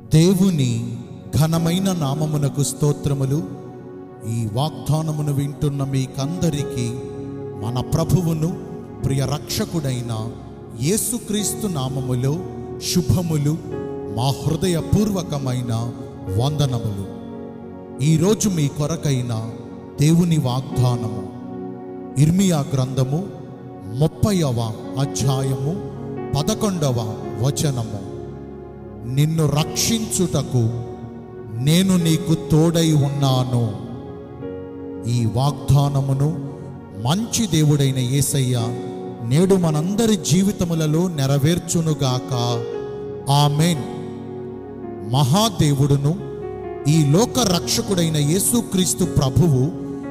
దేవుని ఘనమైన నామమునకు స్తోత్రములు ఈ వాగ్దానమును వింటున్న మీకందరికీ మన ప్రభువును ప్రియ రక్షకుడైన యేసుక్రీస్తు నామములో శుభములు మా హృదయపూర్వకమైన వందనములు ఈరోజు మీ కొరకైన దేవుని వాగ్దానము ఇర్మియా గ్రంథము ముప్పైవ అధ్యాయము పదకొండవ వచనము నిన్ను రక్షించుటకు నేను నీకు తోడై ఉన్నాను ఈ వాగ్దానమును మంచి దేవుడైన యేసయ్య నేడు మనందరి జీవితములలో నెరవేర్చునుగాక ఆమెన్ మహాదేవుడును ఈ లోక రక్షకుడైన యేసుక్రీస్తు ప్రభువు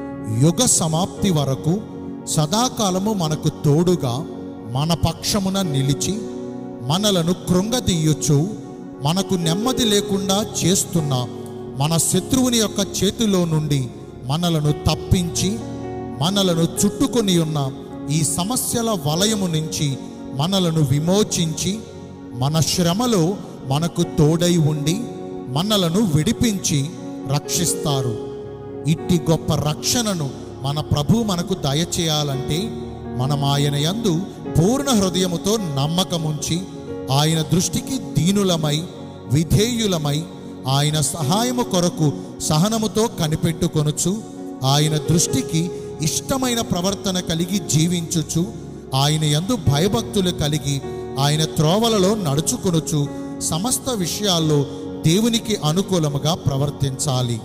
యుగ సమాప్తి వరకు సదాకాలము మనకు తోడుగా మన పక్షమున నిలిచి మనలను కృంగదీయొచ్చు మనకు నెమ్మది లేకుండా చేస్తున్న మన శత్రువుని యొక్క చేతిలో నుండి మనలను తప్పించి మనలను చుట్టుకొని ఉన్న ఈ సమస్యల వలయము నుంచి మనలను విమోచించి మన శ్రమలో మనకు తోడై ఉండి మనలను విడిపించి రక్షిస్తారు ఇట్టి గొప్ప రక్షణను మన ప్రభు మనకు దయచేయాలంటే మనం ఆయన యందు పూర్ణ హృదయముతో నమ్మకముంచి ఆయన దృష్టికి దీనులమై విధేయులమై ఆయన సహాయము కొరకు సహనముతో కనిపెట్టుకొనుచు ఆయన దృష్టికి ఇష్టమైన ప్రవర్తన కలిగి జీవించుచు ఆయన యందు భయభక్తులు కలిగి ఆయన త్రోవలలో నడుచుకొనుచు సమస్త విషయాల్లో దేవునికి అనుకూలముగా ప్రవర్తించాలి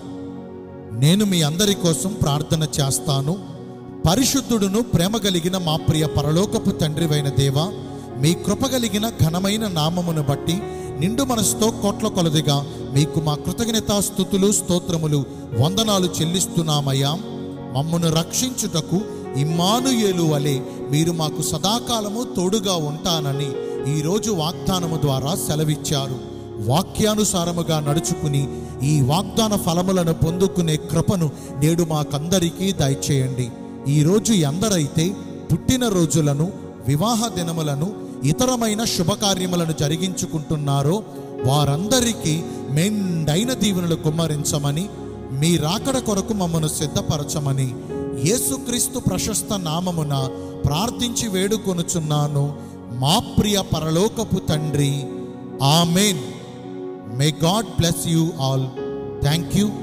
నేను మీ అందరి కోసం ప్రార్థన చేస్తాను పరిశుద్ధుడును ప్రేమ కలిగిన మా ప్రియ పరలోకపు తండ్రివైన దేవ మీ కృప కలిగిన ఘనమైన నామమును బట్టి నిండు మనసుతో కోట్ల కొలదిగా మీకు మా కృతజ్ఞతా స్థుతులు స్తోత్రములు వందనాలు చెల్లిస్తున్నామయ్యా మమ్మను రక్షించుటకు ఇమ్మానుయేలు వలె మీరు మాకు సదాకాలము తోడుగా ఉంటానని ఈరోజు వాగ్దానము ద్వారా సెలవిచ్చారు వాక్యానుసారముగా నడుచుకుని ఈ వాగ్దాన ఫలములను పొందుకునే కృపను నేడు మాకందరికీ దయచేయండి ఈరోజు ఎందరైతే పుట్టిన రోజులను వివాహ దినములను ఇతరమైన శుభకార్యములను జరిగించుకుంటున్నారో వారందరికీ మెండైన దీవెనలు కుమ్మరించమని మీ రాకడ కొరకు మమ్మను సిద్ధపరచమని యేసుక్రీస్తు ప్రశస్త నామమున ప్రార్థించి వేడుకొనుచున్నాను మా ప్రియ పరలోకపు తండ్రి amen may God bless you all thank you